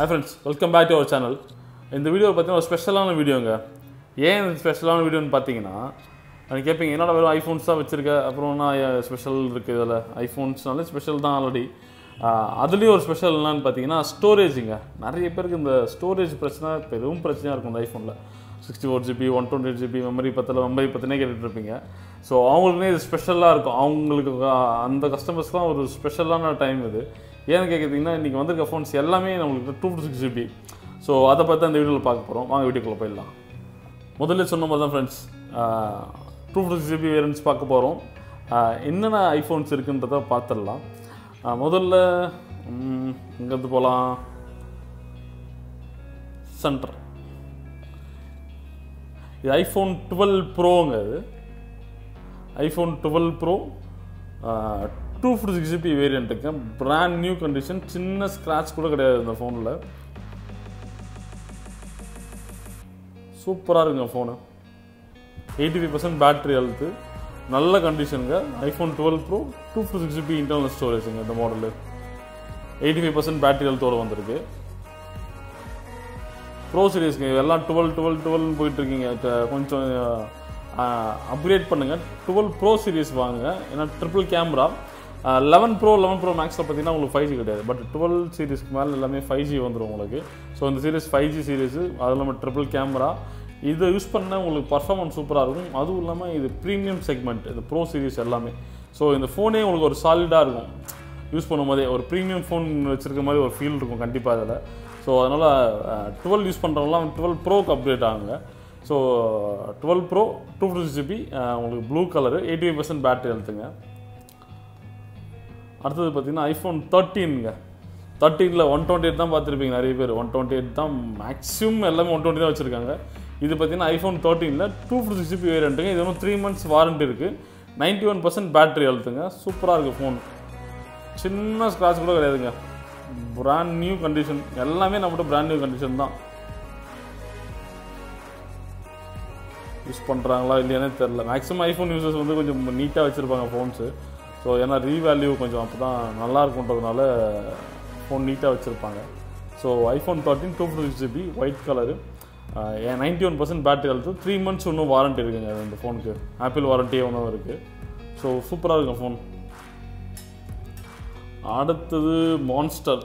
hi friends welcome back to our channel இந்த video பார்த்தீங்கன்னா ஒரு ஸ்பெஷலான வீடியோங்க ஏன் இந்த ஸ்பெஷலான வீடியோன்னு பார்த்தீங்கன்னா நீங்கள் கேட்பீங்க என்னோட வெறும் ஐஃபோன்ஸ் தான் வச்சுருக்க அப்புறம் நான் ஸ்பெஷல் இருக்குது இதில் ஐஃபோன்ஸ்னாலே ஸ்பெஷல் தான் ஆல்ரெடி அதுலேயும் ஒரு ஸ்பெஷல் என்னன்னு பார்த்தீங்கன்னா ஸ்டோரேஜுங்க நிறைய பேருக்கு இந்த ஸ்டோரேஜ் பிரச்சனை பெரும் பிரச்சனையாக இருக்கும் இந்த ஐஃபோனில் sixty four GB one twenty GB memory பத்தில் மெமரி பற்றினே கேட்டுட்டு இருப்பீங்க ஸோ அவங்களுக்குனே இது ஸ்பெஷலாக இருக்கும் அவங்களுக்கு அஹ், அந்த கஸ்டமர்ஸ்லாம் ஒரு ஸ்பெஷலான டைம் இது ஏன்னு கேட்குறீங்கன்னா இன்றைக்கி வந்திருக்க ஃபோன்ஸ் எல்லாமே நம்மளுக்கு two two six GB so அதை பற்றி அந்த வீடியோவில் பார்க்க போகிறோம் வாங்க வீடியோக்குள்ளே போயிடலாம் முதல்ல சொன்ன மாதிரி தான் friends two fifty GB variants பார்க்க போகிறோம் என்னென்ன ஐஃபோன்ஸ் இருக்குன்றத பார்த்துடலாம் ஆஹ் முதல்ல ம், எங்கேருந்து போகலாம் சென்டர் இது ஐஃபோன் டுவெல் ப்ரோங்க இது iPhone twelve pro two fifty six GB வேரியண்ட்டுங்க பிராண்ட் நியூ கண்டிஷன் சின்ன ஸ்க்ராட்ச் கூட கிடையாது இந்த ஃபோனில் சூப்பராக இருக்குங்க phone eighty five percent battery health நல்ல கண்டிஷனுங்க iPhone twelve pro two fifty six GB internal ஸ்டோரேஜுங்க இந்த model eighty five percent battery ஹெல்த்தோடு வந்திருக்கு ப்ரோ சீரீஸ்ங்க எல்லாம் டுவெல் டுவெல் டுவெல்னு போயிட்டு இருக்கீங்க க- கொஞ்சம் அப்கிரேட் பண்ணுங்க டுவெல் ப்ரோ சீரிஸ் வாங்குங்க ஏன்னா triple camera eleven pro eleven pro மேக்ஸில் பார்த்தீங்கன்னா உங்களுக்கு ஃபைவ் ஜி கிடையாது பட் டுவெல் சீரிஸ்க்கு மேலே எல்லாமே ஃபைவ் ஜி வந்துடும் உங்களுக்கு ஸோ இந்த சீரிஸ் ஃபைவ் ஜி சீரிஸ் அது இல்லாமல் ட்ரிபிள் கேமரா இதை யூஸ் பண்ண உங்களுக்கு பர்ஃபார்மன்ஸ் சூப்பராக இருக்கும் அதுவும் இல்லாமல் இது ப்ரீமியம் செக்மெண்ட் இந்த ப்ரோ சீரிஸ் எல்லாமே ஸோ இந்த ஃபோனே உங்களுக்கு ஒரு சாலிடாக இருக்கும் யூஸ் பண்ணும்போதே ஒரு ப்ரீமியம் ஃபோன் வச்சிருக்க மாதிரி ஒரு ஃபீல் இருக்கும் கண்டிப்பாக அதில் ஸோ அதனால் டுவெல் யூஸ் பண்ணுறவங்களாம் டுவெல் ப்ரோக்கு அப்டேட் ஆகுங்க so twelve pro two fifty GB உங்களுக்கு blue colour eighty five percent battery எழுத்துங்க அடுத்தது பார்த்தீங்கன்னா ஐஃபோன் தேர்ட்டீனுங்க தேர்ட்டீனில் ஒன் டுவெண்ட்டி எயிட் தான் பார்த்துருப்பீங்க நிறைய பேர் ஒன் டுவெண்ட்டி எயிட் தான் மேக்ஸிமம் எல்லாமே ஒன் டுவெண்ட்டி தான் வச்சுருக்காங்க இது பார்த்தீங்கன்னா ஐஃபோன் தேர்ட்டீனில் டூ ஃபிஃப்டி சிக்ஸ் ஜிபி வேரியண்ட்டுங்க இது ஒன்றும் த்ரீ மந்த்ஸ் வாரண்ட்டி இருக்குது நைன்ட்டி ஒன் பர்சன்ட் பேட்டரி எழுத்துங்க சூப்பராக இருக்குது ஃபோன் சின்ன ஸ்க்ராட்ச் கூட கிடையாதுங்க பிராண்ட் நியூ கண்டிஷன் எல்லாமே நம்மகிட்ட பிராண்ட் நியூ கண்டிஷன் தான் யூஸ் பண்ணுறாங்களா இல்லையானே தெரில மேக்ஸிமம் ஐஃபோன் யூசர்ஸ் வந்து கொஞ்சம் நீட்டாக வச்சுருப்பாங்க ஃபோன்ஸு ஸோ ஏன்னா ரீவேல்யூ கொஞ்சம் அப்போ தான் நல்லா இருக்குன்றதுனால ஃபோன் நீட்டாக வச்சுருப்பாங்க so iPhone thirteen two fifty six GB white colour ninety one percent battery health three months இன்னும் வாரண்ட்டி இருக்குங்க இந்த ஃபோனுக்கு ஆப்பிள் வாரண்ட்டியே ஒன்றும் இருக்குது ஸோ சூப்பராக இருக்குங்க ஃபோன் அடுத்தது மான்ஸ்டர்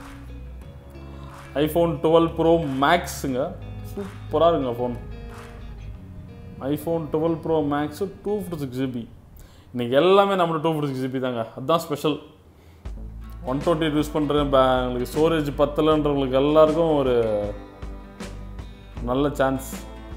ஐஃபோன் டுவெல் ப்ரோ மேக்ஸுங்க சூப்பராக இருக்குங்க phone iPhone twelve pro max two fifty six GB இன்றைக்கி எல்லாமே நம்மளோட டூ ஃபிஃப்டி சிக்ஸ் ஜிபி தாங்க அதுதான் ஸ்பெஷல் ஒன் டுவெண்ட்டி யூஸ் பண்ணுறேன் உங்களுக்கு ஸ்டோரேஜ் பத்தலைன்றவங்களுக்கு எல்லாருக்கும் ஒரு நல்ல சான்ஸ்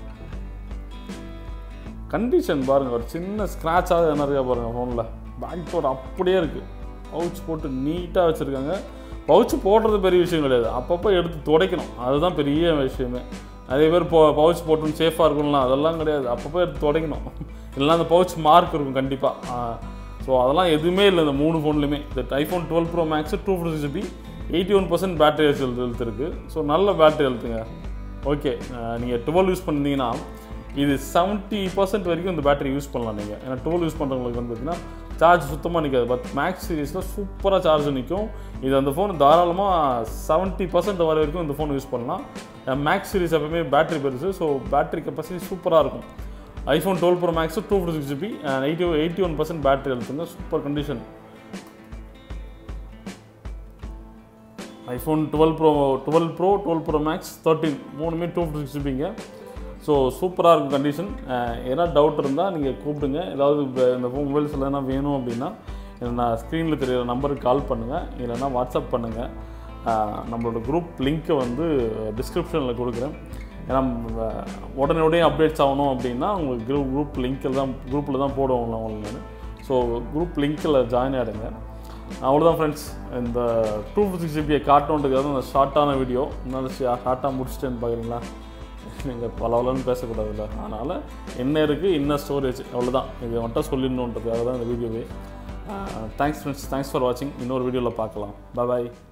கண்டிஷன் பாருங்கள் ஒரு சின்ன ஸ்க்ராட்சாக என்ன இருக்கா பாருங்கள் ஃபோனில் பேக் கவர் அப்படியே இருக்குது பவுச் போட்டு நீட்டாக வச்சுருக்காங்க பவுச் போடுறது பெரிய விஷயம் கிடையாது அப்பப்போ எடுத்து துடைக்கணும் அதுதான் பெரிய விஷயமே நிறைய பேர் போ பவுச் போட்டு சேஃபாக இருக்கணும்லாம் அதெல்லாம் கிடையாது அப்பப்போ எடுத்து துடைக்கணும் இல்லைன்னா அந்த பவுச் மார்க் இருக்கும் கண்டிப்பாக ஸோ அதெல்லாம் எதுவுமே இல்லை இந்த மூணு ஃபோன்லையுமே இந்த iPhone twelve pro max two fifty GB eighty one percent battery health health இருக்குது ஸோ நல்ல பேட்டரி ஹெல்த்துங்க ஓகே நீங்கள் டுவெல் யூஸ் பண்ணீங்கன்னா இது செவன்ட்டி பர்சன்ட் வரைக்கும் இந்த பேட்டரி யூஸ் பண்ணலாம் நீங்கள் ஏன்னா டுவெல் யூஸ் பண்ணுறவங்களுக்கு வந்து பார்த்தீங்கன்னா சார்ஜ் சுத்தமாக நிற்காது பட் மேக்ஸ் சீரிஸில் சூப்பராக சார்ஜ் நிற்கும் இது அந்த ஃபோன் தாராளமாக செவன்ட்டி பர்சன்ட் வர வரைக்கும் இந்த ஃபோன் யூஸ் பண்ணலாம் மேக்ஸ் சீரிஸ் எப்பவுமே பேட்டரி பெருசு ஸோ பேட்டரி கெப்பாசிட்டி சூப்பராக இருக்கும் iPhone twelve pro max two fifty six GB eighty eighty one percent battery எடுத்துங்க super condition iPhone twelve pro twelve pro twelve pro max thirteen மூணுமே two fifty six ஜிபிங்க so சூப்பராக இருக்கும் condition ஏன்னா doubt இருந்தால் நீங்கள் கூப்பிடுங்க ஏதாவது இப்ப இந்த ஃபோன் மொபைல்ஸ் எல்லாம் வேணும் அப்படின்னா நான் ஸ்க்ரீனில் தெரியிற நம்பருக்கு கால் பண்ணுங்கள் இல்லைன்னா வாட்ஸ்அப் பண்ணுங்கள் நம்மளோட குரூப் லிங்க்கை வந்து டிஸ்கிரிப்ஷனில் கொடுக்குறேன் ஏன்னா அஹ், உடனே உடனே அப்டேட்ஸ் ஆகணும் அப்படின்னா உங்களுக்கு குரூப் குரூப் லிங்க்கில் தான் குரூப்பில் தான் போடுவோம் உங்களுக்கு நான் ஸோ குரூப் லிங்க்கில் ஜாயின் ஆகிடுங்க அவ்வளோதான் ஃப்ரெண்ட்ஸ் இந்த டூ ஃபிஃப்டி ஜிபியை காட்டோன்றதுக்காக இந்த ஷார்ட்டான வீடியோ இன்னும் ஷார்ட்டாக முடிச்சிட்டேன்னு பார்க்குறீங்களா நீங்கள் பலவலன்னு பேசக்கூடாதுல்ல அதனால் என்ன இருக்குது என்ன ஸ்டோரேஜ் அவ்வளோதான் இது மட்டும் சொல்லிடணுன்றதுக்காக தான் இந்த வீடியோவே தேங்க்ஸ் ஃப்ரெண்ட்ஸ் தேங்க்ஸ் ஃபார் வாட்சிங் இன்னொரு வீடியோவில் பார்க்கலாம் பாய்